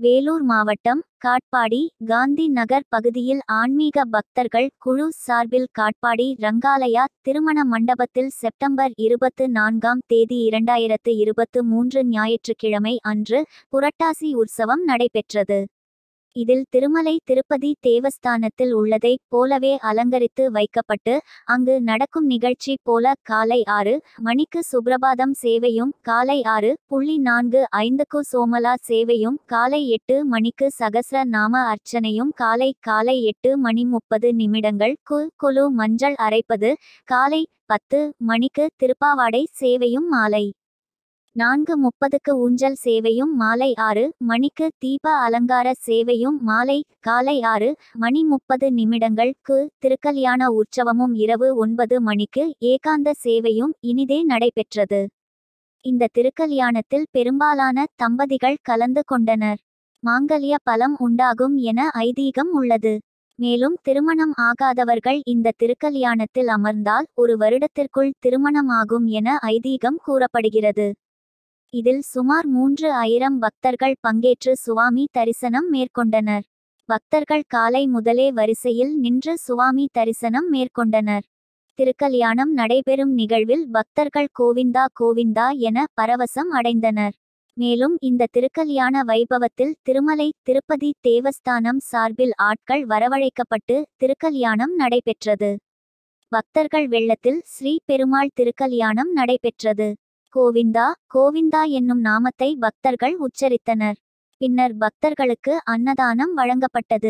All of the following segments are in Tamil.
வேலூர் மாவட்டம் காட்பாடி காந்தி நகர் பகுதியில் ஆன்மீக பக்தர்கள் குழு சார்பில் காட்பாடி ரங்காலயா திருமண மண்டபத்தில் செப்டம்பர் இருபத்து நான்காம் தேதி இரண்டாயிரத்து இருபத்து மூன்று ஞாயிற்றுக்கிழமை அன்று புரட்டாசி உற்சவம் நடைபெற்றது இதில் திருமலை திருப்பதி தேவஸ்தானத்தில் உள்ளதைப் போலவே அலங்கரித்து வைக்கப்பட்டு அங்கு நடக்கும் நிகழ்ச்சி போல காலை ஆறு மணிக்கு சுப்ரபாதம் சேவையும் காலை ஆறு புள்ளி நான்கு ஐந்துக்கு சோமலா சேவையும் காலை எட்டு மணிக்கு சகஸ்ர நாம அர்ச்சனையும் காலை காலை எட்டு மணி முப்பது நிமிடங்கள் கு குழு மஞ்சள் அரைப்பது காலை பத்து மணிக்கு திருப்பாவாடை சேவையும் மாலை நான்கு முப்பதுக்கு ஊஞ்சல் சேவையும் மாலை ஆறு மணிக்கு தீப அலங்கார சேவையும் மாலை காலை ஆறு மணி முப்பது நிமிடங்கள் கு திருக்கல்யாண உற்சவமும் இரவு ஒன்பது மணிக்கு ஏகாந்த சேவையும் இனிதே நடைபெற்றது இந்த திருக்கல்யாணத்தில் பெரும்பாலான தம்பதிகள் கலந்து கொண்டனர் மாங்கல்ய பலம் உண்டாகும் என ஐதீகம் உள்ளது மேலும் திருமணம் ஆகாதவர்கள் இந்த திருக்கல்யாணத்தில் அமர்ந்தால் ஒரு வருடத்திற்குள் திருமணம் ஆகும் என ஐதீகம் கூறப்படுகிறது இதில் சுமார் மூன்று ஆயிரம் பக்தர்கள் பங்கேற்று சுவாமி தரிசனம் மேற்கொண்டனர் பக்தர்கள் காலை முதலே வரிசையில் நின்று சுவாமி தரிசனம் மேற்கொண்டனர் திருக்கல்யாணம் நடைபெறும் நிகழ்வில் பக்தர்கள் கோவிந்தா கோவிந்தா என பரவசம் அடைந்தனர் மேலும் இந்த திருக்கல்யாண வைபவத்தில் திருமலை திருப்பதி தேவஸ்தானம் சார்பில் ஆட்கள் வரவழைக்கப்பட்டு திருக்கல்யாணம் நடைபெற்றது பக்தர்கள் வெள்ளத்தில் ஸ்ரீ பெருமாள் திருக்கல்யாணம் நடைபெற்றது கோவிந்தா கோவிந்தா என்னும் நாமத்தை பக்தர்கள் உச்சரித்தனர் பின்னர் பக்தர்களுக்கு அன்னதானம் வழங்கப்பட்டது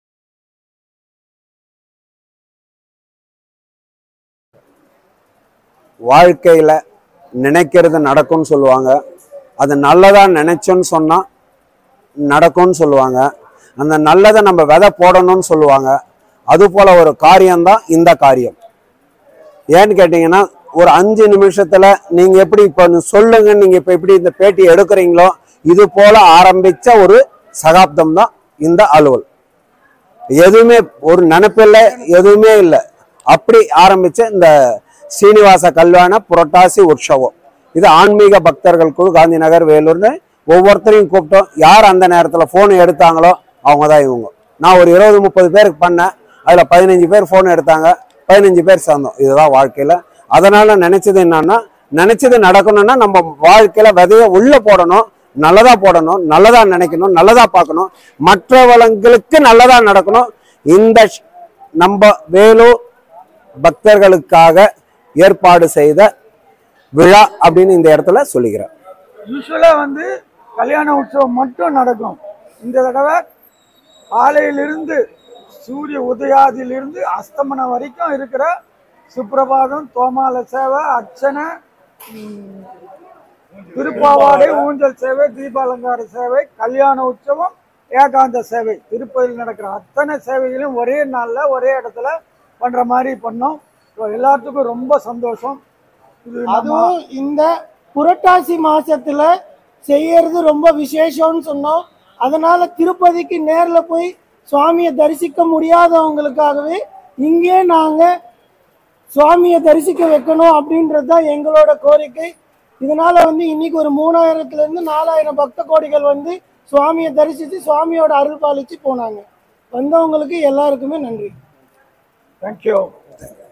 வாழ்க்கையில நினைக்கிறது நடக்கும்னு சொல்லுவாங்க அது நல்லதா நினைச்சோன்னு சொன்னா நடக்கும்னு சொல்லுவாங்க அந்த நல்லதை நம்ம விதை போடணும்னு சொல்லுவாங்க அது போல ஒரு காரியம்தான் இந்த காரியம் ஏன்னு கேட்டீங்கன்னா ஒரு அஞ்சு நிமிஷத்துல நீங்க எப்படி இப்ப சொல்லுங்க நீங்க இப்ப எப்படி இந்த பேட்டி எடுக்கிறீங்களோ இது போல ஆரம்பிச்ச ஒரு சகாப்தம் தான் இந்த அலுவல் எதுவுமே ஒரு நினைப்பில்லை எதுவுமே இல்லை அப்படி ஆரம்பிச்ச இந்த சீனிவாச கல்யாண புரட்டாசி உற்சவம் இது ஆன்மீக பக்தர்கள் குழு காந்தி நகர் வேலூர்னு ஒவ்வொருத்தரையும் கூப்பிட்டோம் யார் அந்த நேரத்தில் ஃபோன் எடுத்தாங்களோ அவங்க தான் இவங்க நான் ஒரு இருபது முப்பது பேருக்கு பண்ணேன் அதில் பதினஞ்சு பேர் ஃபோன் எடுத்தாங்க பதினஞ்சு பேர் சேர்ந்தோம் இதுதான் வாழ்க்கையில் அதனால நினைச்சது என்னன்னா நினைச்சது நடக்கணும்னா நம்ம வாழ்க்கையில விதைய உள்ள போடணும் நல்லதா போடணும் நல்லதா நினைக்கணும் நல்லதா பார்க்கணும் மற்றவங்களுக்கு நல்லதா நடக்கணும் இந்த ஷ்- நம்ம வேலூர் பக்தர்களுக்காக ஏற்பாடு செய்த விழா அப்படின்னு இந்த இடத்துல சொல்லிக்கிறேன் யூஸ்வலாக வந்து கல்யாண உற்சவம் மட்டும் நடக்கும் இந்த தடவை காலையிலிருந்து சூரிய உதயாதியிலிருந்து அஸ்தமனம் வரைக்கும் இருக்கிற சுப்பிரபாதம் தோமால சேவை அர்ச்சனை ம், திருப்பாவாடை ஊஞ்சல் சேவை தீபாலங்கார சேவை கல்யாண உற்சவம் ஏகாந்த சேவை திருப்பதியில் நடக்கிற அத்தனை சேவைகளையும் ஒரே நாளில் ஒரே இடத்துல பண்ணுற மாதிரி பண்ணோம் So, எல்லாத்துக்கும் ரொம்ப சந்தோஷம் இது நம்ம அதுவும் இந்த புரட்டாசி மாசத்துல செய்யறது ரொம்ப விசேஷம்னு சொன்னோம் அதனால திருப்பதிக்கு நேர்ல போய் சுவாமியை தரிசிக்க முடியாதவங்களுக்காகவே இங்கே நாங்க சுவாமியை தரிசிக்க வைக்கணும் அப்படின்றது தான் எங்களோட கோரிக்கை இதனால வந்து இன்னைக்கு ஒரு மூணாயிரத்துல இருந்து நாலாயிரம் பக்த கோடிகள் வந்து சுவாமியை தரிசித்து சுவாமியோட அருள் பாலிச்சு போனாங்க வந்தவங்களுக்கு எல்லாருக்குமே நன்றி தேங்க்யூ